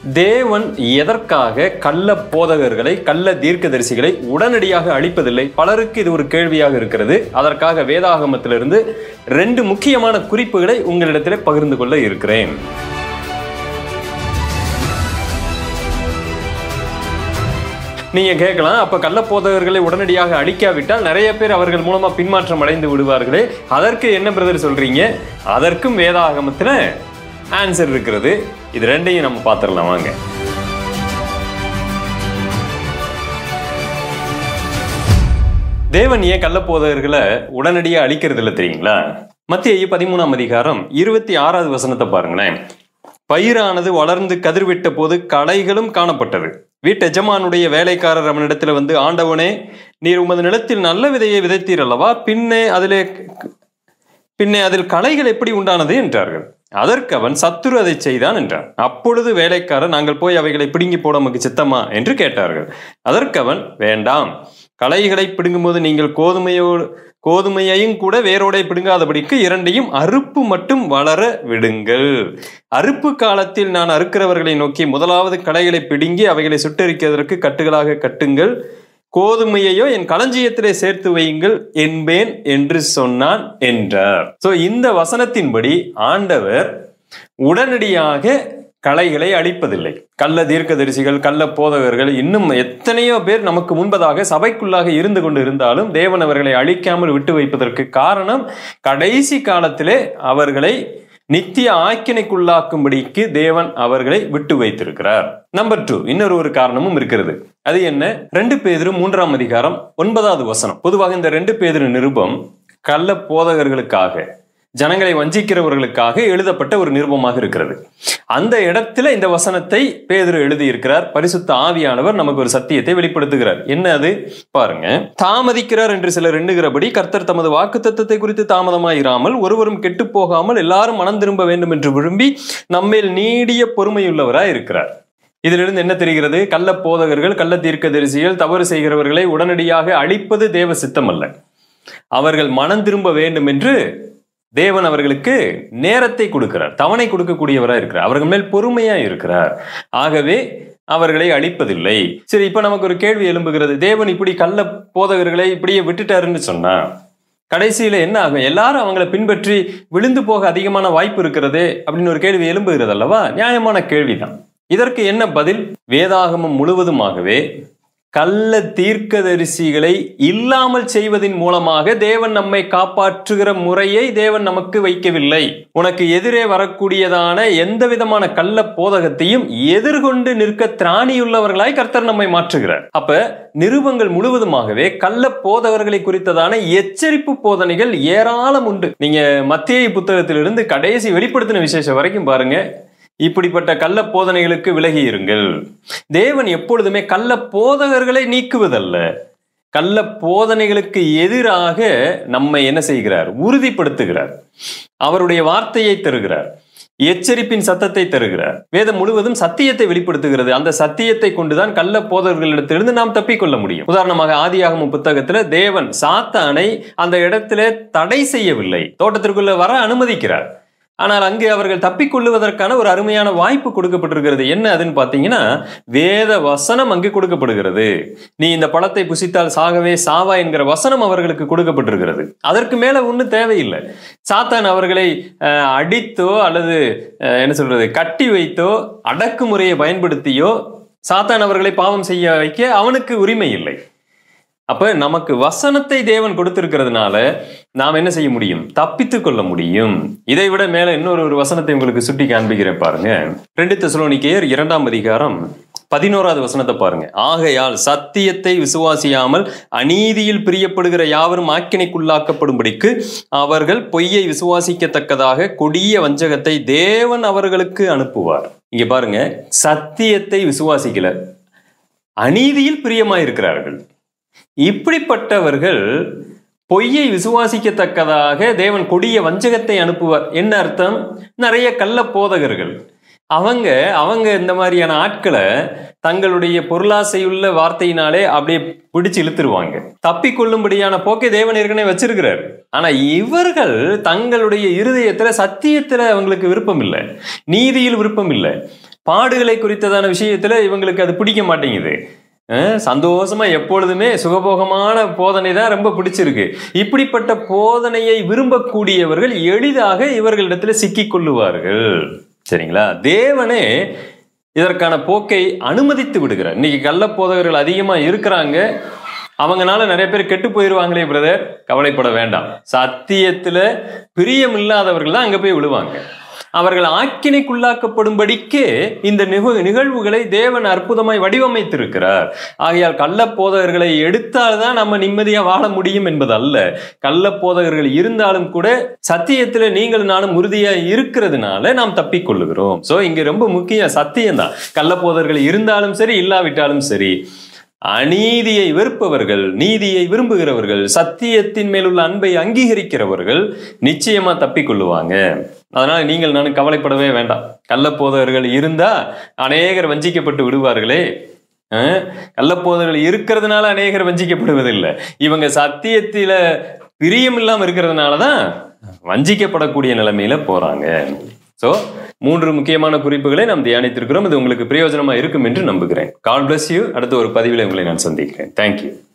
தேவன் எதற்காக கள்ள போதகர்களை கள்ள தீர்க்கதரிசிகளை உடனடியாக அழிப்பதில்லை பலருக்கு இது ஒரு கேள்வியாக இருக்கிறது அதற்காக வேதாகமத்திலிருந்து ரெண்டு முக்கியமான குறிப்புகளை உங்களிடத்திலே பகிர்ந்து கொள்ள இருக்கிறேன் நீங்க கேட்கலாம் அப்ப கள்ள போதகர்களை உடனடியாக அழிக்காவிட்டால் நிறைய பேர் அவர்கள் மூலமா பின்மாற்றம் அடைந்து விடுவார்களே அதற்கு என்ன பிரதர் சொல்றீங்க அதற்கும் வேதாகமத்துல ஆன்சர் இருக்கிறது இது ரெண்டையும் நம்ம பார்த்துடலாம் வாங்க தேவன் ஏன் கள்ள போதகர்களை உடனடியாக அழிக்கிறது இல்லை தெரியுங்களா மத்திய பதிமூணாம் அதிகாரம் இருபத்தி ஆறாவது வசனத்தை பாருங்களேன் பயிரானது வளர்ந்து கதிர்விட்ட போது களைகளும் காணப்பட்டது வீட்டு எஜமானுடைய வேலைக்காரர் அவனிடத்துல வந்து ஆண்டவனே நீர் உமது நிலத்தில் நல்ல விதையை விதைத்தீர் அல்லவா பின்னே அதிலே பின்னே அதில் களைகள் எப்படி உண்டானது என்றார்கள் அதற்கு அவன் சத்துரு அதை செய்தான் என்றான் அப்பொழுது வேலைக்காரர் நாங்கள் போய் அவைகளை பிடுங்கி போட நமக்கு சித்தமா என்று கேட்டார்கள் அதற்கு அவன் வேண்டாம் களைகளை பிடுங்கும்போது நீங்கள் கோதுமையோடு கோதுமையையும் கூட வேரோடை பிடுங்காதபடிக்கு இரண்டையும் அறுப்பு மட்டும் வளர விடுங்கள் அறுப்பு காலத்தில் நான் அறுக்கிறவர்களை நோக்கி முதலாவது களைகளை பிடுங்கி அவைகளை சுட்டரிக்கிறதற்கு கட்டுகளாக கட்டுங்கள் கோதுமையையோ என் களஞ்சியத்திலே சேர்த்து வையுங்கள் என்பேன் என்று சொன்னான் என்றார் சோ இந்த வசனத்தின்படி ஆண்டவர் உடனடியாக கலைகளை அழிப்பதில்லை கள்ள தீர்க்கதரிசிகள் கள்ள போதகர்கள் இன்னும் எத்தனையோ பேர் நமக்கு முன்பதாக சபைக்குள்ளாக இருந்து கொண்டு இருந்தாலும் தேவன் அவர்களை அழிக்காமல் விட்டு வைப்பதற்கு காரணம் கடைசி காலத்திலே அவர்களை நித்திய ஆக்கினைக்குள்ளாக்கும்படிக்கு தேவன் அவர்களை விட்டு வைத்திருக்கிறார் நம்பர் டூ இன்னொரு ஒரு காரணமும் இருக்கிறது அது என்ன ரெண்டு பேதிரு மூன்றாம் அதிகாரம் ஒன்பதாவது வசனம் பொதுவாக இந்த ரெண்டு பேதிரு நிருபம் கள்ள போதகர்களுக்காக ஜனங்களை வஞ்சிக்கிறவர்களுக்காக எழுதப்பட்ட ஒரு நிருபமாக இருக்கிறது அந்த இடத்துல இந்த வசனத்தை பேதுரு எழுதியிருக்கிறார் பரிசுத்த ஆவியானவர் நமக்கு ஒரு சத்தியத்தை வெளிப்படுத்துகிறார் என்ன அது பாருங்க தாமதிக்கிறார் என்று சிலர் எண்ணுகிறபடி கர்த்தர் தமது வாக்கு தத்துவத்தை குறித்து தாமதமாயிராமல் ஒருவரும் கெட்டு போகாமல் எல்லாரும் மனம் திரும்ப வேண்டும் என்று விரும்பி நம்மேல் நீடிய பொறுமையுள்ளவராய் இருக்கிறார் இதிலிருந்து என்ன தெரிகிறது கள்ள போதகர்கள் கள்ள தீர்க்கதரிசிகள் தவறு செய்கிறவர்களை உடனடியாக அழிப்பது தேவ சித்தம் அல்ல அவர்கள் மனம் திரும்ப வேண்டும் என்று தேவன் அவர்களுக்கு நேரத்தை கொடுக்கிறார் தவணை கொடுக்கக்கூடியவராக இருக்கிறார் அவர்கள் மேல் பொறுமையா இருக்கிறார் ஆகவே அவர்களை அழிப்பதில்லை சரி இப்ப நமக்கு ஒரு கேள்வி எழும்புகிறது தேவன் இப்படி கள்ள போதகர்களை இப்படியே விட்டுட்டாருன்னு சொன்னா கடைசியில என்ன ஆகும் எல்லாரும் அவங்களை பின்பற்றி விழுந்து போக அதிகமான வாய்ப்பு இருக்கிறதே அப்படின்னு ஒரு கேள்வி எழும்புகிறது அல்லவா நியாயமான கேள்விதான் இதற்கு என்ன பதில் வேதாகமம் முழுவதுமாகவே கள்ள தீர்க்கதரிசிகளை இல்லாமல் செய்வதன் மூலமாக தேவன் நம்மை காப்பாற்றுகிற முறையை தேவன் நமக்கு வைக்கவில்லை உனக்கு எதிரே வரக்கூடியதான எந்த விதமான கள்ள போதகத்தையும் எதிர்கொண்டு நிற்க திராணியுள்ளவர்களாய் கர்த்தர் நம்மை மாற்றுகிறார் அப்ப நிருபங்கள் முழுவதுமாகவே கள்ள போதகர்களை குறித்ததான எச்சரிப்பு போதனைகள் ஏராளம் உண்டு நீங்க மத்திய புத்தகத்திலிருந்து கடைசி வெளிப்படுத்தின விசேஷம் வரைக்கும் பாருங்க இப்படிப்பட்ட கள்ள போதனைகளுக்கு விலகி இருங்கள் தேவன் எப்பொழுதுமே கள்ள போதகர்களை நீக்குவதல்ல கள்ள போதனைகளுக்கு எதிராக நம்மை என்ன செய்கிறார் உறுதிப்படுத்துகிறார் அவருடைய வார்த்தையை தருகிறார் எச்சரிப்பின் சத்தத்தை தருகிறார் வேதம் முழுவதும் சத்தியத்தை வெளிப்படுத்துகிறது அந்த சத்தியத்தை கொண்டுதான் கள்ள போதர்களிடத்திலிருந்து நாம் தப்பிக்கொள்ள முடியும் உதாரணமாக ஆதியாகம புத்தகத்துல தேவன் சாத்தானை அந்த இடத்துல தடை செய்யவில்லை தோட்டத்திற்குள்ள வர அனுமதிக்கிறார் ஆனால் அங்கே அவர்கள் தப்பிக்கொள்ளுவதற்கான ஒரு அருமையான வாய்ப்பு கொடுக்கப்பட்டிருக்கிறது என்ன அதுன்னு பார்த்தீங்கன்னா வேத வசனம் அங்கு கொடுக்கப்படுகிறது நீ இந்த பழத்தை புசித்தால் சாகவே சாவா என்கிற வசனம் அவர்களுக்கு கொடுக்கப்பட்டிருக்கிறது அதற்கு மேல ஒன்றும் தேவையில்லை சாத்தான் அவர்களை அஹ், அடித்தோ அல்லது அஹ், என்ன சொல்றது கட்டி வைத்தோ அடக்குமுறையை பயன்படுத்தியோ சாத்தான் அவர்களை பாவம் செய்ய வைக்க அவனுக்கு உரிமை இல்லை அப்ப நமக்கு வசனத்தை தேவன் கொடுத்திருக்கிறதுனால நாம் என்ன செய்ய முடியும் தப்பித்து கொள்ள முடியும் இதை விட மேல இன்னொரு ஒரு வசனத்தை உங்களுக்கு சுட்டி காண்பிக்கிறேன் பாருங்க ரெண்டு தெசலோனிக்கேயர் இரண்டாம் அதிகாரம் பதினோராவது வசனத்தை பாருங்க ஆகையால் சத்தியத்தை விசுவாசியாமல் அநீதியில் பிரியப்படுகிற யாவரும் ஆக்கினைக்குள்ளாக்கப்படும்படிக்கு அவர்கள் பொய்யை விசுவாசிக்கத்தக்கதாக கொடிய வஞ்சகத்தை தேவன் அவர்களுக்கு அனுப்புவார் இங்க பாருங்க சத்தியத்தை விசுவாசிக்கல அநீதியில் பிரியமாயிருக்கிறார்கள் இப்படிப்பட்டவர்கள் பொய்யை விசுவாசிக்கத்தக்கதாக தேவன் கொடிய வஞ்சகத்தை அனுப்புவார் என்ன அர்த்தம் நிறைய கள்ள போதகர்கள் அவங்க அவங்க இந்த மாதிரியான ஆட்களை தங்களுடைய பொருளாசையுள்ள வார்த்தையினாலே அப்படியே பிடிச்சு இழுத்துருவாங்க தப்பிக்கொள்ளும்படியான போக்கை தேவன் ஏற்கனவே வச்சிருக்கிறார் ஆனா இவர்கள் தங்களுடைய இருதயத்துல சத்தியத்துல அவங்களுக்கு விருப்பம் இல்லை நீதியில் விருப்பம் இல்லை பாடுகளை குறித்ததான விஷயத்துல இவங்களுக்கு அது பிடிக்க மாட்டேங்குது அஹ் சந்தோஷமா எப்பொழுதுமே சுகபோகமான போதனை தான் ரொம்ப பிடிச்சிருக்கு இப்படிப்பட்ட போதனையை விரும்பக்கூடியவர்கள் எளிதாக இவர்களிடத்துல சிக்கிக் கொள்ளுவார்கள் சரிங்களா தேவனே இதற்கான போக்கை அனுமதித்து விடுகிறார் இன்னைக்கு கள்ள போதகர்கள் அதிகமா இருக்கிறாங்க அவங்கனால நிறைய பேர் கெட்டு போயிருவாங்களே பிரதர் கவலைப்பட வேண்டாம் சத்தியத்துல பிரியம் இல்லாதவர்கள் தான் அங்க போய் விழுவாங்க அவர்கள் ஆக்கினைக்குள்ளாக்கப்படும்படிக்கே இந்த நிக நிகழ்வுகளை தேவன் அற்புதமாய் வடிவமைத்திருக்கிறார் ஆகையால் கள்ள போதகர்களை எடுத்தால்தான் நம்ம நிம்மதியா வாழ முடியும் என்பது அல்ல கள்ள போதகர்கள் இருந்தாலும் கூட சத்தியத்துல நீங்கள் நானும் உறுதியா இருக்கிறதுனால நாம் தப்பிக்கொள்ளுகிறோம் சோ இங்க ரொம்ப முக்கியம் சத்தியம்தான் கள்ள போதகர்கள் இருந்தாலும் சரி இல்லாவிட்டாலும் சரி அநீதியை வெறுப்பவர்கள் நீதியை விரும்புகிறவர்கள் சத்தியத்தின் மேலுள்ள அன்பை அங்கீகரிக்கிறவர்கள் நிச்சயமா தப்பிக்கொள்ளுவாங்க அதனால நீங்கள் நானும் கவலைப்படவே வேண்டாம் கள்ளப்போதகர்கள் இருந்தா அநேகர் வஞ்சிக்கப்பட்டு விடுவார்களே அஹ், கள்ளப்போதகர்கள் இருக்கிறதுனால அநேகர் வஞ்சிக்கப்படுவதில்லை இவங்க சத்தியத்தில பிரியம் இல்லாம இருக்கிறதுனால தான் வஞ்சிக்கப்படக்கூடிய நிலைமையில போறாங்க சோ மூன்று முக்கியமான குறிப்புகளை நாம் தியானித்திருக்கிறோம் இது உங்களுக்கு பிரயோஜனமா இருக்கும் என்று நம்புகிறேன் கால் bless யூ அடுத்த ஒரு பதிவில் உங்களை நான் சந்திக்கிறேன் தேங்க்யூ